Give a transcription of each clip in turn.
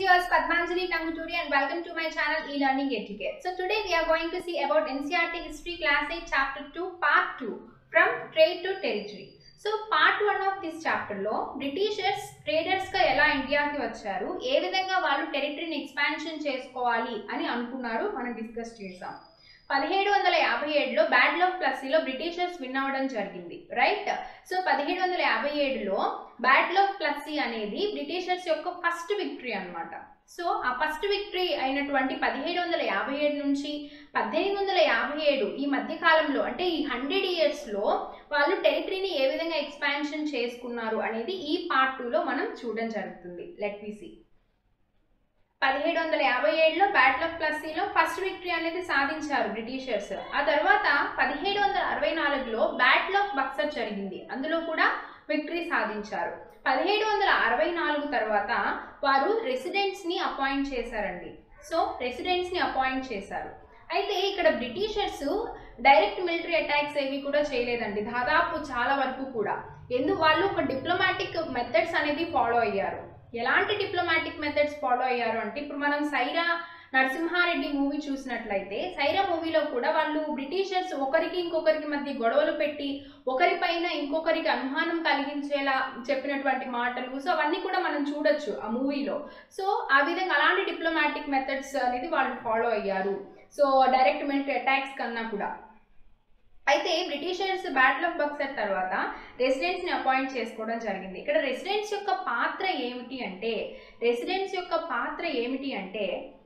yours Padmanjali Tanguturi and welcome to my channel e-learning etiquette. So today we are going to see about NCRT history class 8 chapter 2 part 2 from trade to territory. So part one of this చాప్టర్లో Britishers ట్రేడర్స్గా ఎలా ఇండియాకి వచ్చారు ఏ విధంగా వాళ్ళు టెరిటరీని expansion చేసుకోవాలి అని అనుకున్నారు మనం డిస్కస్ చేసాం పదిహేడు వందల యాభై ఏడులో బ్యాటిల్ ఆఫ్ ప్లస్సీలో బ్రిటిషర్స్ విన్ అవ్వడం జరిగింది రైట్ సో పదిహేడు వందల యాభై ఏడులో బ్యాటిల్ ఆఫ్ ప్లస్సీ అనేది బ్రిటిషర్స్ యొక్క ఫస్ట్ విక్టరీ అన్నమాట సో ఆ ఫస్ట్ విక్టరీ అయినటువంటి పదిహేడు వందల యాభై ఏడు నుంచి పద్దెనిమిది వందల యాభై ఏడు ఈ మధ్య కాలంలో అంటే ఈ హండ్రెడ్ ఇయర్స్లో వాళ్ళు టెరిటరీని ఏ విధంగా ఎక్స్పాన్షన్ చేసుకున్నారు అనేది ఈ పార్ట్ టూలో మనం చూడడం జరుగుతుంది లెట్ వి సీ పదిహేడు వందల యాభై ఏడులో బ్యాటిల్ ఆఫ్ ప్లస్సీలో ఫస్ట్ విక్టరీ అనేది సాధించారు బ్రిటిషర్స్ ఆ తర్వాత పదిహేడు వందల అరవై నాలుగులో బ్యాటిల్ ఆఫ్ బక్సర్ జరిగింది అందులో కూడా విక్టరీ సాధించారు పదిహేడు వందల అరవై నాలుగు తర్వాత వారు రెసిడెంట్స్ని అపాయింట్ చేశారండి సో రెసిడెంట్స్ని అపాయింట్ చేశారు అయితే ఇక్కడ బ్రిటిషర్స్ డైరెక్ట్ మిలిటరీ అటాక్స్ ఏవి కూడా చేయలేదండి దాదాపు చాలా వరకు కూడా ఎందు వాళ్ళు ఒక డిప్లొమాటిక్ మెథడ్స్ అనేది ఫాలో అయ్యారు ఎలాంటి డిప్లొమాటిక్ మెథడ్స్ ఫాలో అయ్యారు అంటే ఇప్పుడు మనం సైరా నరసింహారెడ్డి మూవీ చూసినట్లయితే సైరా మూవీలో కూడా వాళ్ళు బ్రిటిషర్స్ ఒకరికి ఇంకొకరికి మధ్య గొడవలు పెట్టి ఒకరిపైన ఇంకొకరికి అనుమానం కలిగించేలా చెప్పినటువంటి మాటలు సో అవన్నీ కూడా మనం చూడొచ్చు ఆ మూవీలో సో ఆ విధంగా అలాంటి డిప్లొమాటిక్ మెథడ్స్ అనేది వాళ్ళు ఫాలో అయ్యారు సో డైరెక్ట్ మిలిటరీ అటాక్స్ కన్నా కూడా అయితే బ్రిటిషర్స్ బ్యాటిల్ ఆఫ్ బక్సర్ తర్వాత రెసిడెంట్స్ని అపాయింట్ చేసుకోవడం జరిగింది ఇక్కడ రెసిడెంట్స్ యొక్క పాత్ర ఏమిటి అంటే రెసిడెంట్స్ యొక్క పాత్ర ఏమిటి అంటే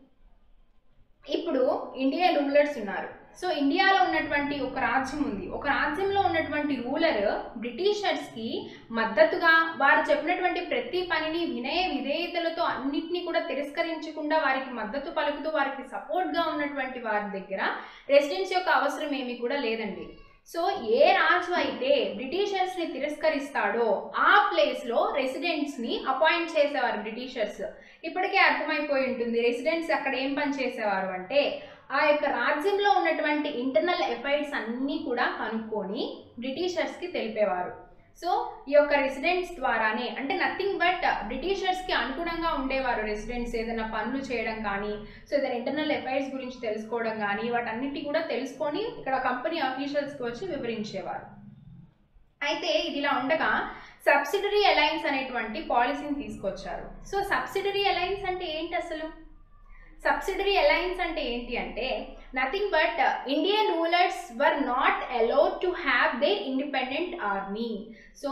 ఇప్పుడు ఇండియా రూలర్స్ ఉన్నారు సో ఇండియాలో ఉన్నటువంటి ఒక రాజ్యం ఉంది ఒక రాజ్యంలో ఉన్నటువంటి రూలర్ బ్రిటిషర్స్కి మద్దతుగా వారు చెప్పినటువంటి ప్రతి పనిని వినయ విధేయతలతో అన్నిటినీ కూడా తిరస్కరించకుండా వారికి మద్దతు పలుకుతూ వారికి సపోర్ట్గా ఉన్నటువంటి వారి దగ్గర రెసిడెన్స్ యొక్క అవసరం ఏమీ కూడా లేదండి సో ఏ రాజు అయితే బ్రిటిషర్స్ని తిరస్కరిస్తాడో ఆ ప్లేస్లో రెసిడెంట్స్ని అపాయింట్ చేసేవారు బ్రిటిషర్స్ ఇప్పటికే అర్థమైపోయి ఉంటుంది రెసిడెంట్స్ అక్కడ ఏం పని చేసేవారు అంటే ఆ యొక్క రాజ్యంలో ఉన్నటువంటి ఇంటర్నల్ ఎఫైర్స్ అన్నీ కూడా కనుక్కొని బ్రిటిషర్స్కి తెలిపేవారు సో ఈ యొక్క రెసిడెంట్స్ ద్వారానే అంటే నథింగ్ బట్ బ్రిటిషర్స్కి అనుగుణంగా ఉండేవారు రెసిడెంట్స్ ఏదైనా పనులు చేయడం కానీ సో ఏదైనా ఇంటర్నల్ అఫైర్స్ గురించి తెలుసుకోవడం కానీ వాటన్నిటి కూడా తెలుసుకొని ఇక్కడ కంపెనీ ఆఫీషియల్స్కి వచ్చి వివరించేవారు అయితే ఇది ఇలా ఉండగా సబ్సిడరీ అలయన్స్ అనేటువంటి పాలసీని తీసుకొచ్చారు సో సబ్సిడరీ అలయన్స్ అంటే ఏంటి అసలు సబ్సిడరీ అలయన్స్ అంటే ఏంటి అంటే nothing but Indian rulers were not allowed to have their independent army so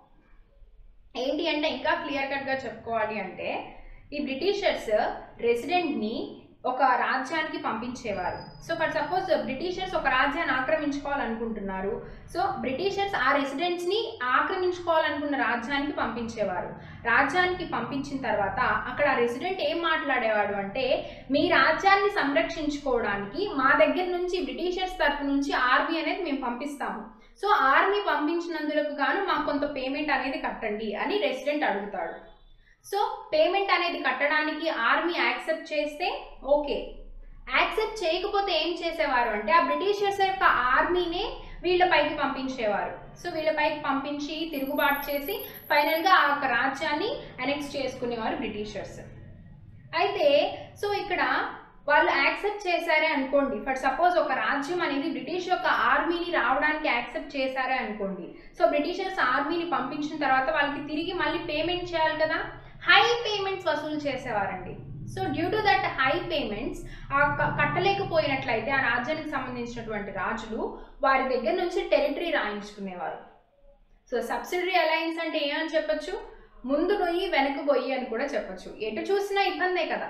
ఏంటి అంటే ఇంకా క్లియర్ కట్గా చెప్పుకోవాలి అంటే ఈ బ్రిటిషర్స్ రెసిడెంట్ని ఒక రాజ్యానికి పంపించేవారు సో ఫర్ సపోజ్ బ్రిటిషర్స్ ఒక రాజ్యాన్ని ఆక్రమించుకోవాలనుకుంటున్నారు సో బ్రిటిషర్స్ ఆ రెసిడెంట్స్ని ఆక్రమించుకోవాలనుకున్న రాజ్యానికి పంపించేవారు రాజ్యానికి పంపించిన తర్వాత అక్కడ రెసిడెంట్ ఏం మాట్లాడేవాడు అంటే మీ రాజ్యాన్ని సంరక్షించుకోవడానికి మా దగ్గర నుంచి బ్రిటిషర్స్ తరఫు నుంచి ఆర్మీ అనేది మేము పంపిస్తాము సో ఆర్మీ పంపించినందులకు గాను మాకు కొంత పేమెంట్ అనేది కట్టండి అని రెసిడెంట్ అడుగుతాడు సో పేమెంట్ అనేది కట్టడానికి ఆర్మీ యాక్సెప్ట్ చేస్తే ఓకే యాక్సెప్ట్ చేయకపోతే ఏం చేసేవారు అంటే ఆ బ్రిటిషర్స్ యొక్క ఆర్మీనే వీళ్ళపైకి పంపించేవారు సో వీళ్ళపైకి పంపించి తిరుగుబాటు చేసి ఫైనల్గా ఆ యొక్క రాజ్యాన్ని అనెక్స్ చేసుకునేవారు బ్రిటిషర్స్ అయితే సో ఇక్కడ వాళ్ళు యాక్సెప్ట్ చేశారే అనుకోండి ఫర్ సపోజ్ ఒక రాజ్యం అనేది బ్రిటిష్ యొక్క ఆర్మీని రావడానికి యాక్సెప్ట్ చేశారే అనుకోండి సో బ్రిటిషర్స్ ఆర్మీని పంపించిన తర్వాత వాళ్ళకి తిరిగి మళ్ళీ పేమెంట్ చేయాలి కదా హై పేమెంట్స్ వసూలు చేసేవారండి so due to that high payments ఆ కట్టలేకపోయినట్లయితే ఆ రాజ్యానికి సంబంధించినటువంటి రాజులు వారి దగ్గర నుంచి టెరిటరీ రాయించుకునేవారు సో సబ్సిడరీ అలయన్స్ అంటే ఏమని చెప్పొచ్చు ముందు నొయ్యి వెనక బొయ్యి అని కూడా చెప్పొచ్చు ఎటు చూసినా ఇబ్బందే కదా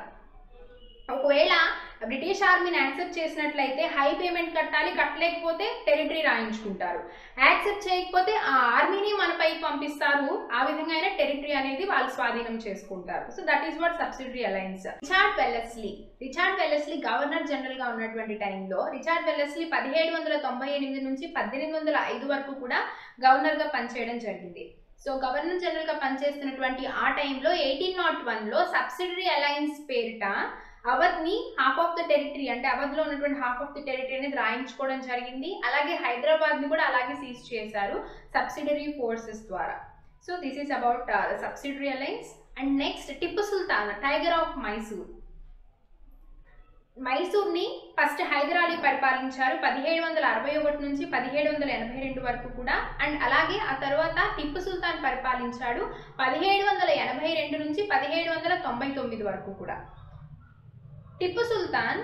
ఒకవేళ బ్రిటిష్ ఆర్మీని యాక్సెప్ట్ చేసినట్లయితే హై పేమెంట్ కట్టాలి కట్టలేకపోతే టెరిటరీ రాయించుకుంటారు యాక్సెప్ట్ చేయకపోతే ఆ ఆర్మీని మనపై పంపిస్తారు ఆ విధంగా అయినా టెరిటరీ అనేది వాళ్ళు స్వాధీనం చేసుకుంటారు so that is what subsidiary alliance Richard Wellesley Richard Wellesley governor general గా ఉన్నటువంటి టైంలో రిచార్డ్ వెల్లస్లీ పదిహేడు వందల తొంభై ఎనిమిది నుంచి పద్దెనిమిది వందల ఐదు వరకు కూడా గవర్నర్ గా పనిచేయడం జరిగింది సో గవర్నర్ జనరల్ గా పనిచేస్తున్నటువంటి ఆ టైంలో ఎయిటీన్ నాట్ వన్లో సబ్సిడరీ అలయన్స్ పేరిట అవధ్ని హాఫ్ ఆఫ్ ద టెరిటరీ అంటే అవధ్లో ఉన్నటువంటి హాఫ్ ఆఫ్ ద టెరిటరీ అనేది రాయించుకోవడం జరిగింది అలాగే హైదరాబాద్ని కూడా అలాగే సీజ్ చేశారు సబ్సిడరీ ఫోర్సెస్ ద్వారా so this is about subsidiary alliance and next Tipu Sultan tiger of Mysore మైసూర్ని ఫస్ట్ హైదర్ అలీ పరిపాలించారు పదిహేడు వందల అరవై ఒకటి నుంచి పదిహేడు వందల ఎనభై రెండు వరకు కూడా అండ్ అలాగే ఆ తర్వాత టిప్పు సుల్తాన్ పరిపాలించాడు పదిహేడు వందల ఎనభై రెండు నుంచి పదిహేడు వందల తొంభై తొమ్మిది వరకు కూడా టిప్పు సుల్తాన్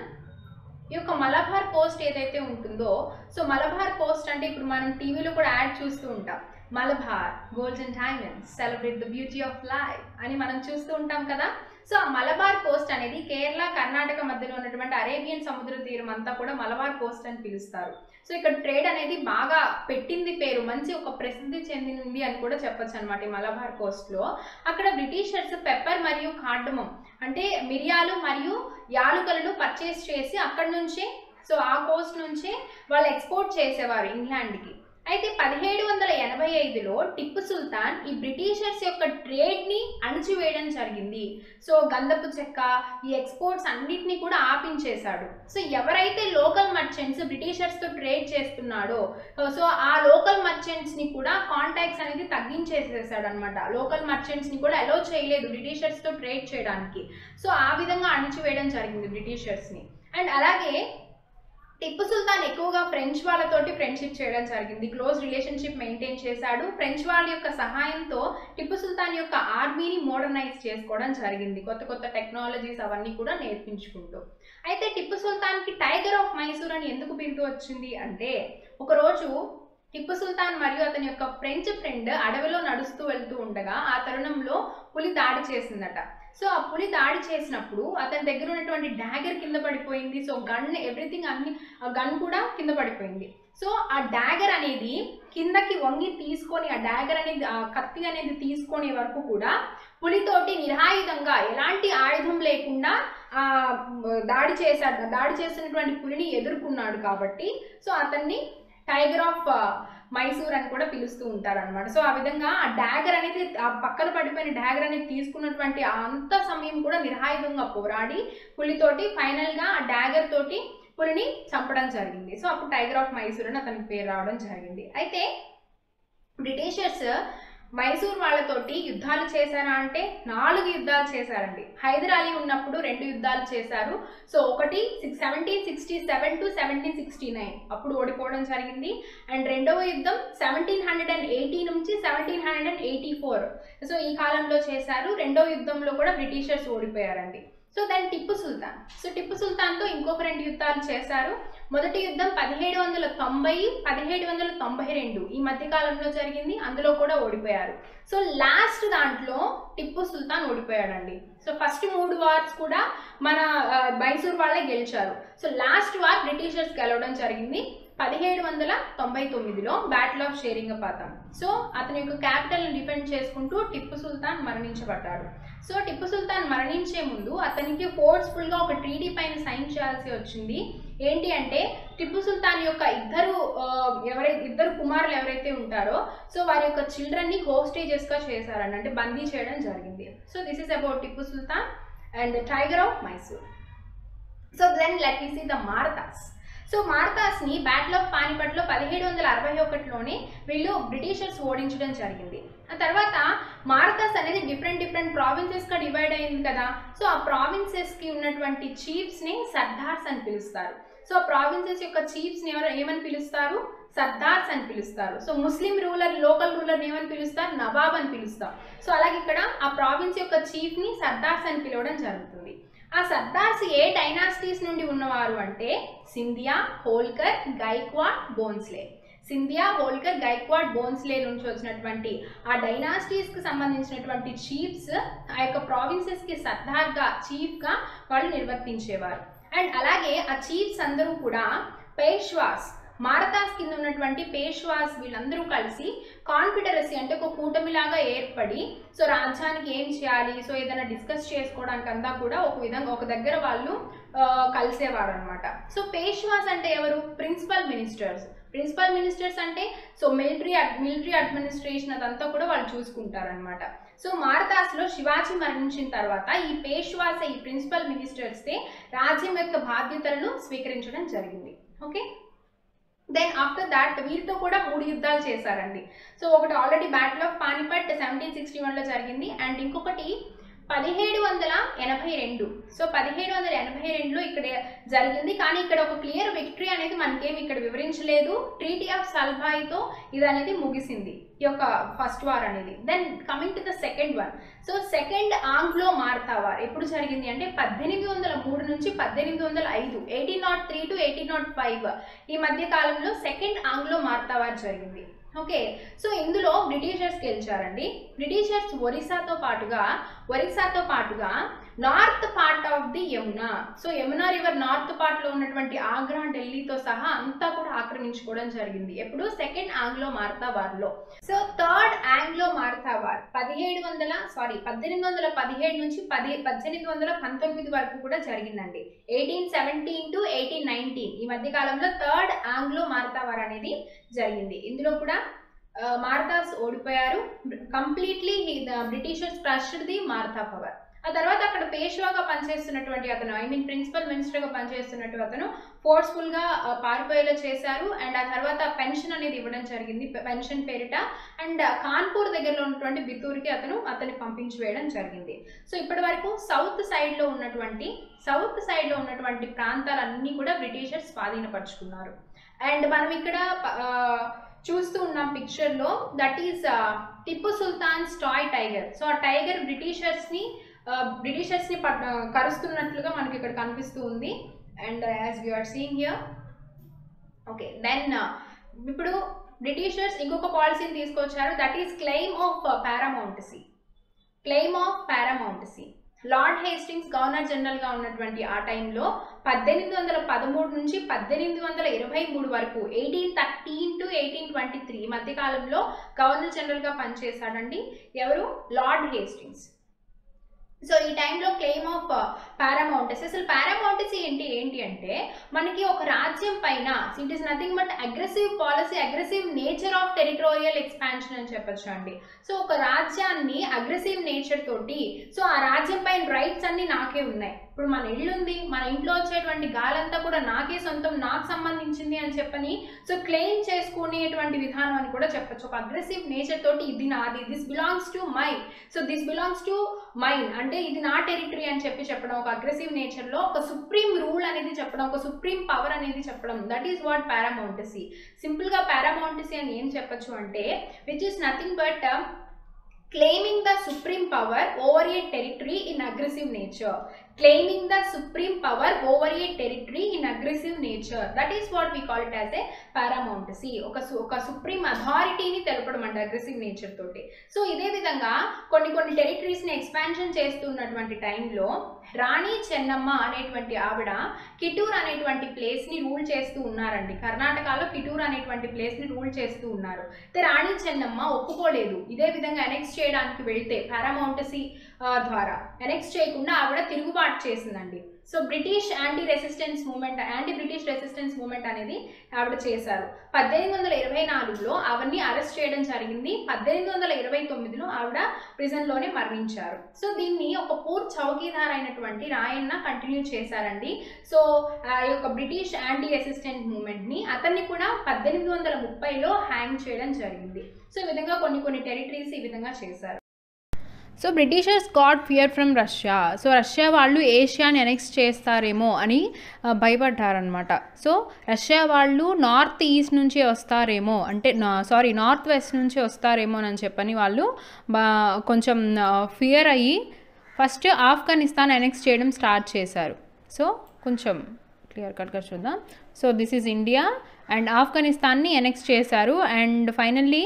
ఈ యొక్క మలబార్ కోస్ట్ ఏదైతే ఉంటుందో సో మలబార్ కోస్ట్ అంటే ఇప్పుడు మనం టీవీలో కూడా యాడ్ చూస్తూ ఉంటాం Malabar golden diamonds celebrate the beauty of life అని మనం చూస్తూ ఉంటాం కదా సో ఆ మలబార్ కోస్ట్ అనేది కేరళ కర్ణాటక మధ్యలో ఉన్నటువంటి అరేబియన్ సముద్ర తీరం అంతా కూడా మలబార్ కోస్ట్ అని పిలుస్తారు సో ఇక్కడ ట్రేడ్ అనేది బాగా పెట్టింది పేరు మంచి ఒక ప్రసిద్ధి చెందింది అని కూడా చెప్పొచ్చు అనమాట ఈ మలబార్ కోస్ట్లో అక్కడ బ్రిటిషర్స్ పెప్పర్ మరియు కార్డమం అంటే మిరియాలు మరియు యాలుకలను పర్చేస్ చేసి అక్కడి నుంచే సో ఆ కోస్ట్ నుంచే వాళ్ళు ఎక్స్పోర్ట్ చేసేవారు ఇంగ్లాండ్కి అయితే పదిహేడు వందల ఎనభై ఐదులో టిప్పు సుల్తాన్ ఈ బ్రిటిషర్స్ యొక్క ట్రేడ్ని అణిచివేయడం జరిగింది సో గంధపు చెక్క ఈ ఎక్స్పోర్ట్స్ అన్నిటినీ కూడా ఆపించేశాడు సో ఎవరైతే లోకల్ మర్చెంట్స్ బ్రిటిషర్స్తో ట్రేడ్ చేస్తున్నాడో సో ఆ లోకల్ మర్చెంట్స్ని కూడా కాంటాక్ట్స్ అనేది తగ్గించేసేసాడు అనమాట లోకల్ మర్చెంట్స్ని కూడా అలో చేయలేదు బ్రిటిషర్స్తో ట్రేడ్ చేయడానికి సో ఆ విధంగా అణిచివేయడం జరిగింది బ్రిటిషర్స్ని అండ్ అలాగే టిప్పు సుల్తాన్ ఎక్కువగా ఫ్రెంచ్ వాళ్ళతోటి ఫ్రెండ్షిప్ చేయడం జరిగింది క్లోజ్ రిలేషన్షిప్ మెయింటైన్ చేశాడు ఫ్రెంచ్ వాళ్ళ యొక్క సహాయంతో టిప్పు సుల్తాన్ యొక్క ఆర్మీని మోడర్నైజ్ చేసుకోవడం జరిగింది కొత్త కొత్త టెక్నాలజీస్ అవన్నీ కూడా నేర్పించుకుంటూ అయితే టిప్పు సుల్తాన్కి టైగర్ ఆఫ్ మైసూర్ అని ఎందుకు బిరుదు వచ్చింది అంటే ఒకరోజు టిప్పు సుల్తాన్ మరియు అతని యొక్క ఫ్రెంచ్ ఫ్రెండ్ అడవిలో నడుస్తూ వెళ్తూ ఉండగా ఆ తరుణంలో పులి దాడి చేసిందట సో ఆ పులి దాడి చేసినప్పుడు అతని దగ్గర ఉన్నటువంటి డాగర్ కింద పడిపోయింది సో గన్ ఎవ్రీథింగ్ అన్ని ఆ గన్ కూడా కింద పడిపోయింది సో ఆ డాగర్ అనేది కిందకి వంగి తీసుకొని ఆ డాగర్ అనేది ఆ కత్తి అనేది తీసుకునే వరకు కూడా పులితోటి నిరాయుధంగా ఎలాంటి ఆయుధం లేకుండా ఆ దాడి చేశాడు దాడి చేసినటువంటి పులిని ఎదుర్కొన్నాడు కాబట్టి సో అతన్ని టైగర్ ఆఫ్ మైసూర్ అని కూడా పిలుస్తూ ఉంటారు అనమాట సో ఆ విధంగా ఆ డాగర్ అనేది ఆ పక్కన పడిపోయిన డాగర్ అనేది తీసుకున్నటువంటి ఆ అంత సమయం కూడా నిరాయుధంగా పోరాడి పులితోటి ఫైనల్గా ఆ డాగర్ తోటి పులిని చంపడం జరిగింది సో అప్పుడు టైగర్ ఆఫ్ మైసూర్ అని అతనికి పేరు రావడం జరిగింది అయితే బ్రిటిషర్స్ మైసూర్ వాళ్ళతోటి యుద్ధాలు చేశారా అంటే నాలుగు యుద్ధాలు చేశారండి హైదర్ అలీ ఉన్నప్పుడు రెండు యుద్ధాలు చేశారు సో ఒకటి six seventeen sixty seven to seventeen sixty nine అప్పుడు ఓడిపోవడం జరిగింది అండ్ రెండవ యుద్ధం సెవెంటీన్ హండ్రెడ్ అండ్ ఎయిటీ నుంచి seventeen hundred and eighty four so ఈ కాలంలో చేశారు రెండవ యుద్ధంలో కూడా బ్రిటిషర్స్ ఓడిపోయారండి సో దాని టిప్పు సుల్తాన్ సో టిప్పు సుల్తాన్తో ఇంకొక రెండు యుద్ధాలు చేశారు మొదటి యుద్ధం పదిహేడు వందల తొంభై పదిహేడు వందల తొంభై రెండు ఈ మధ్య కాలంలో జరిగింది అందులో కూడా ఓడిపోయారు సో లాస్ట్ దాంట్లో టిప్పు సుల్తాన్ ఓడిపోయాడండి సో ఫస్ట్ మూడు వార్స్ కూడా మన ఆ, మైసూర్ వాళ్ళే గెలిచారు సో లాస్ట్ వార్ బ్రిటిషర్స్ గెలవడం జరిగింది పదిహేడు వందల తొంభై తొమ్మిదిలో బ్యాటిల్ ఆఫ్ షేరింగపాతం సో అతని యొక్క క్యాపిటల్ని డిఫెండ్ చేసుకుంటూ టిప్పు సుల్తాన్ మరణించబడ్డాడు సో టిప్పు సుల్తాన్ మరణించే ముందు అతనికి ఫోర్స్ఫుల్గా ఒక ట్రీడీ పైన సైన్ చేయాల్సి వచ్చింది ఏంటి అంటే టిప్పు సుల్తాన్ యొక్క ఇద్దరు ఆ, ఎవరైతే ఇద్దరు కుమారులు ఎవరైతే ఉంటారో సో వారి యొక్క చిల్డ్రన్ని హోస్టేజెస్గా చేశారని అంటే బందీ చేయడం జరిగింది so this is about Tipu Sultan and tiger of Mysore so then let me see the Marathas so మారతాస్ని బ్యాటిల్ ఆఫ్ పానిపట్లో పదిహేడు వందల అరవై ఒకటిలోనే వీళ్ళు బ్రిటిషర్స్ ఓడించడం జరిగింది ఆ తర్వాత మారతాస్ అనేది డిఫరెంట్ డిఫరెంట్ ప్రావిన్సెస్గా డివైడ్ అయింది కదా సో ఆ ప్రావిన్సెస్కి ఉన్నటువంటి చీఫ్స్ని సర్దార్స్ అని పిలుస్తారు సో ఆ ప్రావిన్సెస్ యొక్క చీఫ్స్ని ఎవరు ఏమని పిలుస్తారు సర్దార్స్ అని పిలుస్తారు సో ముస్లిం రూలర్ లోకల్ రూలర్ని ఏమని పిలుస్తారు నవాబ్ అని పిలుస్తారు సో అలాగే ఇక్కడ ఆ ప్రావిన్స్ యొక్క చీఫ్ని సర్దార్స్ అని పిలవడం జరుగుతుంది ఆ సర్దార్స్ ఏ డైనాసిటీస్ నుండి ఉన్నవారు అంటే సింధియా హోల్కర్ గైక్వాడ్ బోన్స్లే సింధియా హోల్కర్ గైక్వాడ్ బోన్స్లే నుంచి వచ్చినటువంటి ఆ డైనాసిటీస్కి సంబంధించినటువంటి చీఫ్స్ ఆ యొక్క ప్రావిన్సెస్కి సర్దార్గా చీఫ్గా వాళ్ళు నిర్వర్తించేవారు అండ్ అలాగే ఆ చీఫ్స్ అందరూ కూడా పేష్వాస్ మారతాస్ కింద ఉన్నటువంటి పేష్వాస్ వీళ్ళందరూ కలిసి కాన్ఫిడరసీ అంటే ఒక కూటమిలాగా ఏర్పడి సో రాజ్యానికి ఏం చేయాలి సో ఏదైనా డిస్కస్ చేసుకోవడానికి అంతా కూడా ఒక విధంగా ఒక దగ్గర వాళ్ళు ఆ, కలిసేవారు అనమాట సో పేష్వాస్ అంటే ఎవరు ప్రిన్సిపల్ మినిస్టర్స్ ప్రిన్సిపల్ మినిస్టర్స్ అంటే సో మిలిటరీ మిలిటరీ అడ్మినిస్ట్రేషన్ అదంతా కూడా వాళ్ళు చూసుకుంటారనమాట సో మారదాస్లో శివాజీ మరణించిన తర్వాత ఈ పేష్వాసే ఈ ప్రిన్సిపల్ మినిస్టర్సే రాజ్యం యొక్క బాధ్యతలను స్వీకరించడం జరిగింది ఓకే దెన్ ఆఫ్టర్ దాట్ వీరితో కూడా మూడు యుద్ధాలు చేశారండి సో ఒకటి already battle of Panipat seventeen sixty వన్లో జరిగింది అండ్ ఇంకొకటి పదిహేడు వందల ఎనభై రెండు సో పదిహేడు వందల ఎనభై రెండులో ఇక్కడ జరిగింది కానీ ఇక్కడ ఒక క్లియర్ విక్టరీ అనేది మనకేం ఇక్కడ వివరించలేదు ట్రీటీ ఆఫ్ సల్భాయితో ఇది అనేది ముగిసింది ఈ యొక్క ఫస్ట్ వార్ అనేది then coming to the second one so second Anglo Maratha war ఎప్పుడు జరిగింది అంటే పద్దెనిమిది వందల మూడు నుంచి పద్దెనిమిది వందల ఐదు eighteen nought three to eighteen nought five ఈ మధ్య కాలంలో సెకండ్ ఆంగ్లో మార్తా వార్ జరిగింది ఓకే సో ఇందులో బ్రిటిషర్స్ గెలిచారండి బ్రిటిషర్స్ ఒరిస్సాతో పాటుగా ఒరిస్సాతో పాటుగా north part of the Yamuna so Yamuna river north part లో ఉన్నటువంటి ఆగ్రా ఢిల్లీతో సహా అంతా కూడా ఆక్రమించుకోవడం జరిగింది ఎప్పుడు సెకండ్ ఆంగ్లో మార్తా వార్ లో so third Anglo Maratha war పదిహేడు వందల సారీ పద్దెనిమిది వందల పదిహేడు నుంచి పది పద్దెనిమిది వందల పంతొమ్మిది వరకు కూడా జరిగిందండి eighteen seventeen to eighteen nineteen ఈ మధ్య కాలంలో థర్డ్ ఆంగ్లో మార్తా వార్ అనేది జరిగింది ఇందులో కూడా మార్తాస్ ఓడిపోయారు completely Britishers crushed the Maratha power ఆ తర్వాత అక్కడ పేష్వాగా పనిచేస్తున్నటువంటి అతను ఐ మీన్ ప్రిన్సిపల్ మినిస్టర్గా పనిచేస్తున్నట్టు అతను ఫోర్స్ఫుల్గా పారిపోయేలా చేశారు అండ్ ఆ తర్వాత పెన్షన్ అనేది ఇవ్వడం జరిగింది పెన్షన్ పేరిట అండ్ కాన్పూర్ దగ్గరలో ఉన్నటువంటి బిత్తూరుకి అతను అతన్ని పంపించి వేయడం జరిగింది సో ఇప్పటి వరకు సౌత్ సైడ్లో ఉన్నటువంటి సౌత్ సైడ్లో ఉన్నటువంటి ప్రాంతాలన్నీ కూడా బ్రిటిషర్స్ స్వాధీనపరుచుకున్నారు అండ్ మనం ఇక్కడ చూస్తూ ఉన్నాం పిక్చర్లో that is Tipu Sultan's toy tiger so ఆ టైగర్ బ్రిటిషర్స్ని బ్రిటిషర్స్ని కరుస్తున్నట్లుగా మనకి ఇక్కడ కనిపిస్తూ ఉంది and as you are seeing here okay then ఇప్పుడు బ్రిటిషర్స్ ఇంకొక పాలసీని తీసుకొచ్చారు that is claim of paramountcy claim of paramountcy Lord Hastings governor జనరల్గా ఉన్నటువంటి ఆ టైంలో పద్దెనిమిది వందల పదమూడు నుంచి పద్దెనిమిది వందల ఇరవై మూడు వరకు eighteen thirteen to eighteen twenty three మధ్య కాలంలో గవర్నర్ జనరల్గా పనిచేశాడండి ఎవరు లార్డ్ హేస్టింగ్స్ సో ఈ టైంలో క్లెయిమ్ ఆఫ్ పారామౌంటసీ అసలు పారామౌంటసీ ఏంటి ఏంటి అంటే మనకి ఒక రాజ్యం పైన it is nothing but aggressive policy aggressive nature of territorial expansion అని చెప్పొచ్చు అండి సో ఒక రాజ్యాన్ని అగ్రెసివ్ నేచర్ తోటి సో ఆ రాజ్యం పైన రైట్స్ అన్ని నాకే ఉన్నాయి ఇప్పుడు మన ఇల్లు ఉంది మన ఇంట్లో వచ్చేటువంటి గాలంతా కూడా నాకే సొంతం నాకు సంబంధించింది అని చెప్పని సో క్లెయిమ్ చేసుకునేటువంటి విధానం అని కూడా చెప్పొచ్చు ఒక అగ్రెసివ్ నేచర్ తోటి ఇది నాది this belongs to my so this belongs to mine అంటే ఇది నా టెరిటరీ అని చెప్పి చెప్పడం ఒక అగ్రెసివ్ నేచర్లో ఒక సుప్రీం రూల్ అనేది చెప్పడం ఒక సుప్రీం పవర్ అనేది చెప్పడం దట్ ఈస్ వాట్ పారామౌంటసీ సింపుల్గా పారామౌంటసీ అని ఏం చెప్పొచ్చు అంటే which is nothing but claiming the supreme power over a territory in aggressive nature claiming the supreme power over a territory in aggressive nature that is what we call it as a paramountcy ఒక ఒక supreme అథారిటీని తెలపడం అండి aggressive nature తోటి so ఇదే విధంగా కొన్ని కొన్ని టెరిటరీస్ని expansion చేస్తున్నటువంటి టైంలో రాణి చెన్నమ్మ అనేటువంటి ఆవిడ కిటూర్ అనేటువంటి ప్లేస్ని రూల్ చేస్తూ ఉన్నారండి కర్ణాటకలో కిటూర్ అనేటువంటి ప్లేస్ని రూల్ చేస్తూ ఉన్నారు అయితే రాణి చెన్నమ్మ ఒప్పుకోలేదు ఇదే విధంగా ఎనెక్స్ చేయడానికి వెళ్తే పారామౌంటసీ ద్వారా ఎనెక్స్ చేయకుండా ఆవిడ తిరుగుబాటు చేసిందండి so British anti resistance movement anti British resistance movement అనేది ఆవిడ చేశారు పద్దెనిమిది వందల ఇరవై నాలుగులో అవన్నీ అరెస్ట్ చేయడం జరిగింది పద్దెనిమిది వందల ఇరవై తొమ్మిదిలో ఆవిడ ప్రిజన్లోనే మరణించారు సో దీన్ని ఒక పూర్ చౌకీదార్ అయినటువంటి రాయన్న కంటిన్యూ చేశారండి సో ఆ యొక్క బ్రిటిష్ యాంటీ రెసిస్టెంట్ మూమెంట్ని అతన్ని కూడా పద్దెనిమిది వందల ముప్పైలో హ్యాంగ్ చేయడం జరిగింది సో ఈ విధంగా కొన్ని కొన్ని టెరిటరీస్ ఈ విధంగా చేశారు so Britishers got fear from Russia so Russia వాళ్ళు ఏషియాని ఎనెక్స్ చేస్తారేమో అని భయపడ్డారనమాట సో రష్యా వాళ్ళు నార్త్ ఈస్ట్ నుంచి వస్తారేమో అంటే సారీ నార్త్ వెస్ట్ నుంచి వస్తారేమో అని చెప్పని వాళ్ళు బా కొంచెం ఫియర్ అయ్యి ఫస్ట్ ఆఫ్ఘనిస్తాన్ ఎనెక్స్ చేయడం స్టార్ట్ చేశారు సో కొంచెం క్లియర్ కట్గా చూద్దాం so this is India and ఆఫ్ఘనిస్తాన్ని ఎనెక్స్ చేశారు and finally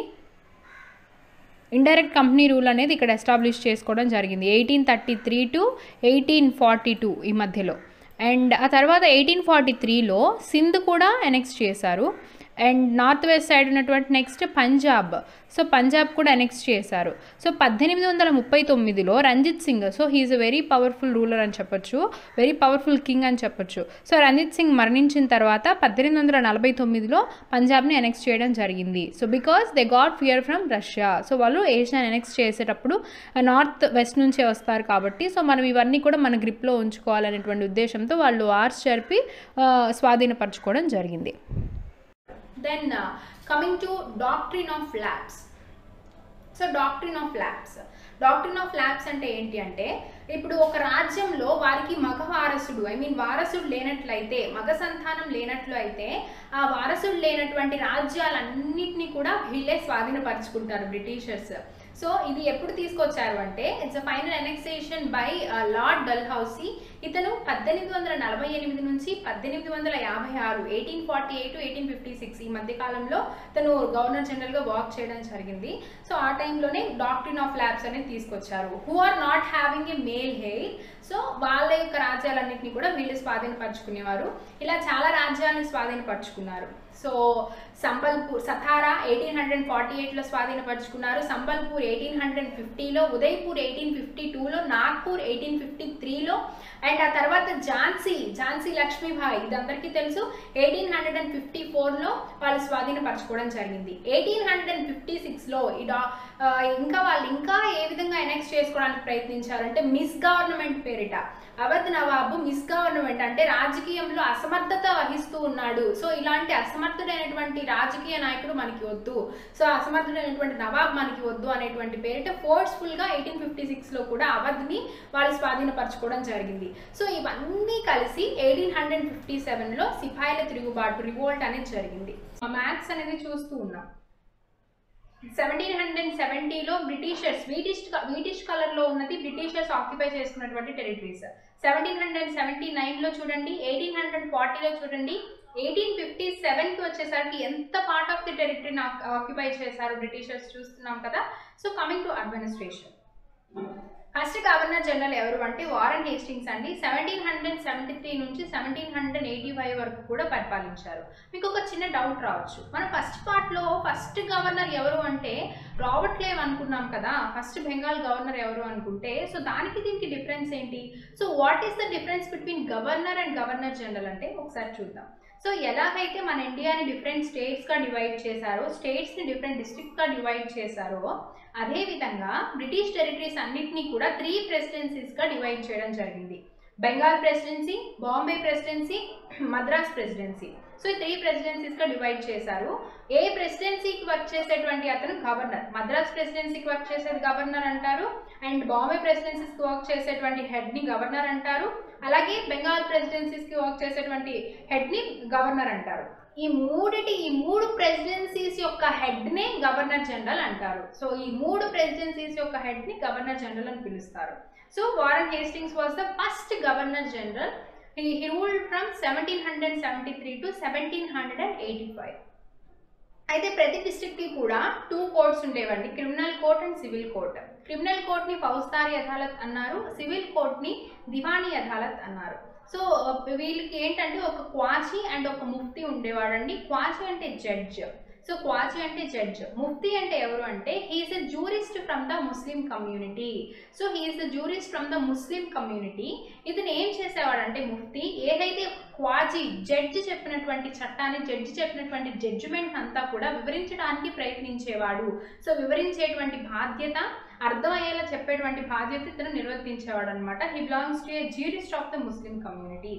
indirect company rule అనేది ఇక్కడ ఎస్టాబ్లిష్ చేసుకోవడం జరిగింది eighteen thirty three to eighteen forty two ఈ మధ్యలో అండ్ ఆ తర్వాత ఎయిటీన్ ఫార్టీ త్రీలో సింధ్ కూడా ఎనెక్స్ చేశారు అండ్ నార్త్ వెస్ట్ సైడ్ ఉన్నటువంటి నెక్స్ట్ పంజాబ్ సో పంజాబ్ కూడా ఎనెక్స్ చేశారు సో పద్దెనిమిది వందల ముప్పై తొమ్మిదిలో Ranjit Singh so he is a very powerful ruler అని చెప్పొచ్చు వెరీ పవర్ఫుల్ కింగ్ అని చెప్పొచ్చు సో రంజిత్ సింగ్ మరణించిన తర్వాత పద్దెనిమిది వందల నలభై తొమ్మిదిలో పంజాబ్ని ఎనెక్స్ చేయడం జరిగింది so because they got fear from Russia so వాళ్ళు ఏషియాని ఎనెక్స్ చేసేటప్పుడు నార్త్ వెస్ట్ నుంచే వస్తారు కాబట్టి సో మనం ఇవన్నీ కూడా మన గ్రిప్లో ఉంచుకోవాలనేటువంటి ఉద్దేశంతో వాళ్ళు వార్స్ జరిపి స్వాధీనపరచుకోవడం జరిగింది then uh, coming to doctrine of lapse so doctrine of lapse doctor of lapse అంటే ఏంటి అంటే ఇప్పుడు ఒక రాజ్యంలో వారికి మగ వారసుడు ఐ మీన్ వారసుడు లేనట్లయితే మగ సంతానం లేనట్లు అయితే ఆ వారసుడు లేనటువంటి రాజ్యాలన్నింటినీ కూడా వీళ్ళే స్వాధీనపరచుకుంటారు బ్రిటిషర్స్ సో ఇది ఎప్పుడు తీసుకొచ్చారు అంటే it's a final annexation by Lord Dalhousie ఇతను పద్దెనిమిది వందల నలభై ఎనిమిది నుంచి పద్దెనిమిది వందల యాభై ఆరు eighteen forty eight eighteen fifty six ఈ మధ్య కాలంలో తను గవర్నర్ జనరల్గా వర్క్ చేయడం జరిగింది సో ఆ టైంలోనే డాక్టరీన్ ఆఫ్ ల్యాబ్స్ అనేది తీసుకొచ్చారు who are not having a male heir so వాళ్ళ యొక్క రాజ్యాలన్నింటినీ కూడా వీళ్ళు స్వాధీనపరచుకునేవారు ఇలా చాలా రాజ్యాలను స్వాధీనపరచుకున్నారు సో Sambalpur Satara eighteen hundred forty ఎయిట్లో స్వాధీనపరచుకున్నారు సంబల్పూర్ ఎయిటీన్ హండ్రెడ్ ఫిఫ్టీలో ఉదయ్పూర్ ఎయిటీన్ ఫిఫ్టీ టూలో నాగ్పూర్ ఎయిటీన్ ఫిఫ్టీ త్రీలో అండ్ ఆ తర్వాత ఝాన్సీ ఝాన్సీ లక్ష్మీబాయి ఇది అందరికీ తెలుసు ఎయిటీన్ హండ్రెడ్ అండ్ ఫిఫ్టీ ఫోర్లో వాళ్ళు స్వాధీనపరచుకోవడం జరిగింది ఎయిటీన్ హండ్రెడ్ అండ్ ఫిఫ్టీ సిక్స్లో ఈ డా ఆ, ఇంకా వాళ్ళు ఇంకా ఏ విధంగా ఎనెక్స్ చేసుకోవడానికి ప్రయత్నించారంటే మిస్ గవర్నమెంట్ పేరిట అవధ్ నవాబు మిస్ గవర్నమెంట్ అంటే రాజకీయంలో అసమర్థత వహిస్తూ ఉన్నాడు సో ఇలాంటి అసమర్థుడైనటువంటి రాజకీయ నాయకుడు మనకి వద్దు సో అసమర్థుడైనటువంటి నవాబ్ మనకి వద్దు అనేటువంటి పేరిట ఫోర్స్ఫుల్గా ఎయిటీన్ ఫిఫ్టీ సిక్స్లో కూడా అవధ్ని వాళ్ళు స్వాధీనపరచుకోవడం జరిగింది సో ఇవన్నీ కలిసి ఎయిటీన్ హండ్రెడ్ ఫిఫ్టీ సెవెన్లో సిపాయిల తిరుగుబాటు రివోల్ట్ అనేది జరిగింది మ్యాథ్స్ అనేది చూస్తూ ఉన్నాం సెవెంటీన్ హండ్రెడ్ సెవెంటీలో బ్రిటిషర్స్ వీటిష్ వీటిష్ కలర్లో ఉన్నది బ్రిటిషర్స్ ఆక్యుపై చేసుకున్నటువంటి టెరిటరీస్ సెవెంటీన్ హండ్రెడ్ సెవెంటీ నైన్లో చూడండి ఎయిటీన్ హండ్రెడ్ ఫార్టీలో చూడండి ఎయిటీన్ ఫిఫ్టీ సెవెన్కి వచ్చేసరికి ఎంత పార్ట్ ఆఫ్ ది టెరిటరీని ఆక్యుపై చేశారు బ్రిటిషర్స్ చూస్తున్నాం కదా so coming to administration first governor general ఎవరు అంటే వారన్ హేస్టింగ్స్ అండి సెవెంటీన్ హండ్రెడ్ సెవెంటీ త్రీ నుంచి సెవెంటీన్ హండ్రెడ్ ఎయిటీ ఫైవ్ వరకు కూడా పరిపాలించారు మీకు ఒక చిన్న డౌట్ రావచ్చు మనం ఫస్ట్ పార్ట్లో ఫస్ట్ గవర్నర్ ఎవరు అంటే రాబర్ట్ క్లేవ్ అనుకున్నాం కదా ఫస్ట్ బెంగాల్ గవర్నర్ ఎవరు అనుకుంటే సో దానికి దీనికి డిఫరెన్స్ ఏంటి so what is the difference between governor and governor general అంటే ఒకసారి చూద్దాం సో ఎలాగైతే మన ఇండియాని డిఫరెంట్ స్టేట్స్గా డివైడ్ చేశారో స్టేట్స్ని డిఫరెంట్ డిస్ట్రిక్ట్గా డివైడ్ చేశారో అదేవిధంగా బ్రిటిష్ టెరిటరీస్ అన్నిటినీ కూడా త్రీ ప్రెసిడెన్సీస్గా డివైడ్ చేయడం జరిగింది Bengal presidency Bombay presidency Madras presidency so ఈ త్రీ ప్రెసిడెన్సీస్గా డివైడ్ చేశారు ఏ ప్రెసిడెన్సీకి వర్క్ చేసేటువంటి అతను గవర్నర్ మద్రాస్ ప్రెసిడెన్సీకి వర్క్ చేసేది గవర్నర్ అంటారు అండ్ బాంబే ప్రెసిడెన్సీస్కి వర్క్ చేసేటువంటి హెడ్ని గవర్నర్ అంటారు అలాగే బెంగాల్ ప్రెసిడెన్సీస్కి వర్క్ చేసేటువంటి హెడ్ని గవర్నర్ అంటారు ఈ మూడిటి ఈ మూడు ప్రెసిడెన్సీస్ యొక్క హెడ్నే గవర్నర్ జనరల్ అంటారు సో ఈ మూడు ప్రెసిడెన్సీస్ యొక్క హెడ్ని గవర్నర్ జనరల్ అని పిలుస్తారు so Warren Hastings was the first governor general he, he ruled from 1773 to 1785 అయితే ప్రతి డిస్ట్రిక్ట్కి కూడా టూ కోర్ట్స్ ఉండేవండి criminal court and civil court criminal కోర్ట్ని ఫౌజ్దారీ అదాలత్ అన్నారు సివిల్ కోర్ట్ని దివానీ అదాలత్ అన్నారు సో వీళ్ళకి ఏంటంటే ఒక క్వాచి అండ్ ఒక ముఫ్తీ ఉండేవాడండి క్వాచి అంటే జడ్జ్ సో క్వాచి అంటే జడ్జ్ ముఫ్తీ అంటే ఎవరు అంటే he is a jurist from the Muslim community so he is the jurist from the Muslim community ఇతను ఏం చేసేవాడంటే ముఫ్తీ ఏదైతే క్వాజీ జడ్జి చెప్పినటువంటి చట్టాన్ని జడ్జి చెప్పినటువంటి జడ్జిమెంట్ అంతా కూడా వివరించడానికి ప్రయత్నించేవాడు సో వివరించేటువంటి బాధ్యత అర్థమయ్యేలా చెప్పేటువంటి బాధ్యత ఇతను నిర్వర్తించేవాడు అనమాట he belongs to a jurist of the Muslim community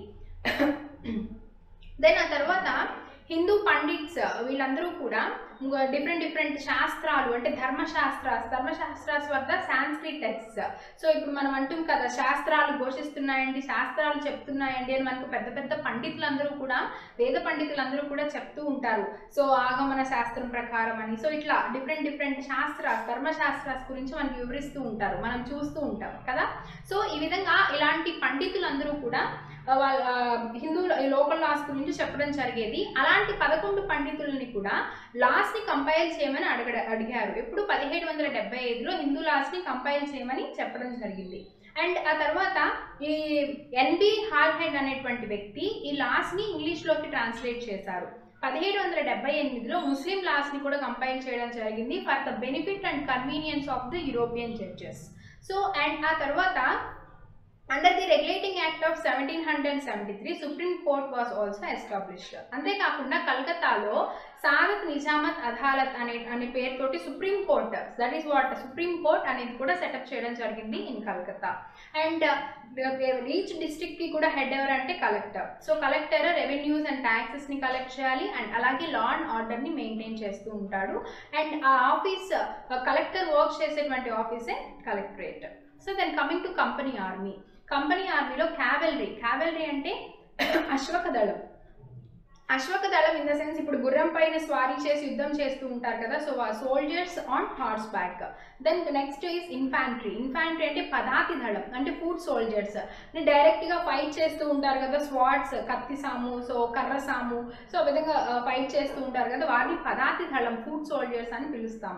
then ఆ తర్వాత హిందూ పండిట్స్ వీళ్ళందరూ కూడా డిఫరెంట్ డిఫరెంట్ శాస్త్రాలు అంటే ధర్మశాస్త్రాస్ ధర్మశాస్త్రాస్ వద్ద సాంస్క్రిట్ టెక్స్ట్ సో ఇప్పుడు మనం అంటాం కదా శాస్త్రాలు ఘోషిస్తున్నాయండి శాస్త్రాలు చెప్తున్నాయండి అని మనకు పెద్ద పెద్ద పండితులందరూ కూడా వేద పండితులందరూ కూడా చెప్తూ ఉంటారు సో ఆగమన శాస్త్రం ప్రకారం అని సో ఇట్లా డిఫరెంట్ డిఫరెంట్ శాస్త్రాస్ ధర్మశాస్త్రాస్ గురించి మనకి వివరిస్తూ ఉంటారు మనం చూస్తూ ఉంటాం కదా సో ఈ విధంగా ఇలాంటి పండితులందరూ కూడా వాళ్ళ హిందూ లోకల్ లాస్ గురించి చెప్పడం జరిగేది అలాంటి పదకొండు పండితులని కూడా లాస్ని కంపైల్ చేయమని అడగ అడిగారు ఎప్పుడు పదిహేడు వందల డెబ్బై ఐదులో హిందూ లాస్ని కంపైల్ చేయమని చెప్పడం జరిగింది అండ్ ఆ తర్వాత ఈ ఎన్బి హాల్హెడ్ అనేటువంటి వ్యక్తి ఈ లాస్ని ఇంగ్లీష్లోకి ట్రాన్స్లేట్ చేశారు పదిహేడు వందల డెబ్బై ఎనిమిదిలో ముస్లిం లాస్ని కూడా కంపైల్ చేయడం జరిగింది for the benefit and convenience of the European judges so and ఆ తర్వాత under the regulating act of seventeen hundred seventy three supreme court was also established అంతేకాకుండా కలకత్తాలో సాదత్ నిజామత్ అదాలత్ అనే అనే పేరుతోటి supreme court that is what supreme court అనేది కూడా setup చేయడం జరిగింది in Calcutta and each district కి కూడా హెడ్ ఎవరు అంటే collector so collector revenues and taxes ని కలెక్ట్ చేయాలి అండ్ అలాగే లా అండ్ ఆర్డర్ ని మెయింటైన్ చేస్తూ ఉంటాడు అండ్ ఆ ఆఫీస్ కలెక్టర్ వర్క్ చేసేటువంటి ఆఫీసే collectorate so then coming to company army company ఆర్మీలో క్యావెలరీ క్యావెలరీ అంటే అశ్వక దళం అశ్వక దళం ఇన్ ద సెన్స్ ఇప్పుడు గుర్రం పైన స్వారీ చేసి యుద్ధం చేస్తూ ఉంటారు కదా so soldiers on horseback then next is infantry infantry అంటే పదాతి దళం అంటే ఫుడ్ సోల్జర్స్ డైరెక్ట్గా ఫైట్ చేస్తూ ఉంటారు కదా స్వాట్స్ కత్తి సాము సో కర్ర సాము సో ఆ విధంగా ఫైట్ చేస్తూ ఉంటారు కదా వారిని పదాతి దళం ఫుడ్ సోల్జర్స్ అని పిలుస్తాము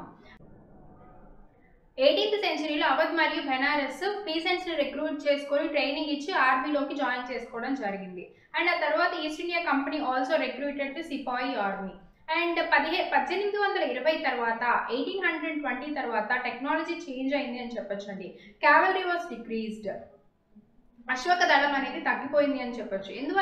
ఎయిటీన్త్ సెంచరీలో అవధ్ మరియు బెనారస్ పీసెంట్స్ని రిక్రూట్ చేసుకొని ట్రైనింగ్ ఇచ్చి ఆర్మీలోకి జాయిన్ చేసుకోవడం జరిగింది అండ్ ఆ తర్వాత east India company also recruited the sepoy army and పదిహే పద్దెనిమిది వందల ఇరవై తర్వాత ఎయిటీన్ హండ్రెడ్ ట్వంటీ తర్వాత టెక్నాలజీ చేంజ్ అయింది అని చెప్పొచ్చండి క్యావలరీ వాస్ డిక్రీజ్డ్ అశ్వక దళం అనేది తగ్గిపోయింది అని చెప్పొచ్చు ఎందువల్ల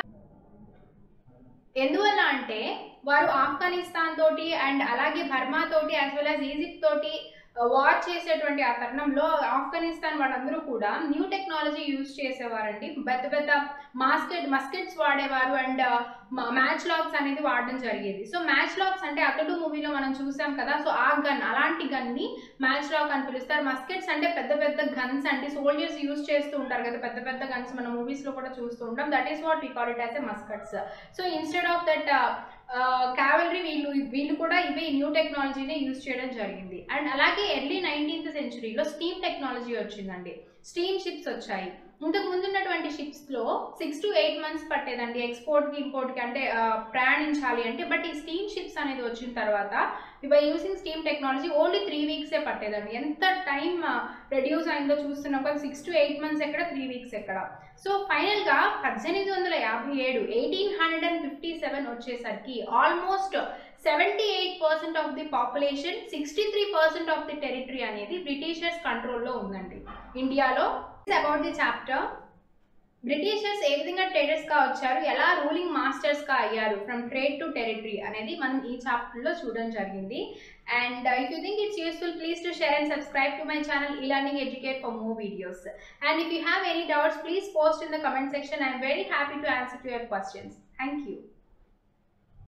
ఎందువల్ల అంటే వారు ఆఫ్ఘనిస్తాన్ తోటి అండ్ అలాగే బర్మా తోటి యాజ్ వెల్ యాజ్ ఈజిప్ట్ తోటి వార్ చేసేటువంటి ఆ తరుణంలో ఆఫ్ఘనిస్తాన్ వాళ్ళందరూ కూడా న్యూ టెక్నాలజీ యూజ్ చేసేవారండి పెద్ద పెద్ద మాస్కెట్ మస్కెట్స్ వాడేవారు అండ్ మ్యాచ్ లాక్స్ అనేది వాడడం జరిగేది సో మ్యాచ్ లాక్స్ అంటే అతడు మూవీలో మనం చూసాం కదా సో ఆ గన్ అలాంటి గన్ని మ్యాచ్ లాక్ అని పిలుస్తారు మస్కెట్స్ అంటే పెద్ద పెద్ద గన్స్ అంటే సోల్జర్స్ యూజ్ చేస్తూ ఉంటారు కదా పెద్ద పెద్ద గన్స్ మన మూవీస్లో కూడా చూస్తూ ఉంటాం that is what we call it as a muskets so instead of that cavalry వీళ్ళు వీళ్ళు కూడా ఇవే న్యూ టెక్నాలజీనే యూజ్ చేయడం జరిగింది అండ్ అలాగే ఎర్లీ నైన్టీన్త్ సెంచురీలో స్టీమ్ టెక్నాలజీ వచ్చిందండి స్టీమ్ షిప్స్ వచ్చాయి ఇంతకు ముందు ఉన్నటువంటి షిప్స్లో సిక్స్ టు ఎయిట్ మంత్స్ పట్టేదండి ఎక్స్పోర్ట్కి ఇంపోర్ట్కి అంటే ప్రయాణించాలి అంటే బట్ ఈ స్టీమ్ షిప్స్ అనేది వచ్చిన తర్వాత by using steam technology only three వీక్సే పట్టేదండి ఎంత టైం రెడ్యూస్ అయిందో చూస్తున్నప్పుడు సిక్స్ టు ఎయిట్ మంత్స్ ఎక్కడ త్రీ వీక్స్ ఎక్కడ సో ఫైనల్గా పద్దెనిమిది వందల యాభై ఏడు eighteen hundred and fifty seven వచ్చేసరికి almost seventy eight percent of the population sixty three percent of the territory అనేది బ్రిటిషర్స్ కంట్రోల్లో ఉందండి ఇండియాలో అబౌట్ ది చాప్టర్ బ్రిటిషర్స్ ఏ విధంగా ట్రేడర్స్గా వచ్చారు ఎలా రూలింగ్ మాస్టర్స్గా అయ్యారు ఫ్రమ్ ట్రేడ్ టు టెరిటరీ అనేది మనం ఈ చాప్టర్లో చూడడం జరిగింది and if you think it's useful please to share and subscribe to my channel e learning educate for more videos and if you have any doubts please post in the comment section I'm very happy to answer to your questions thank you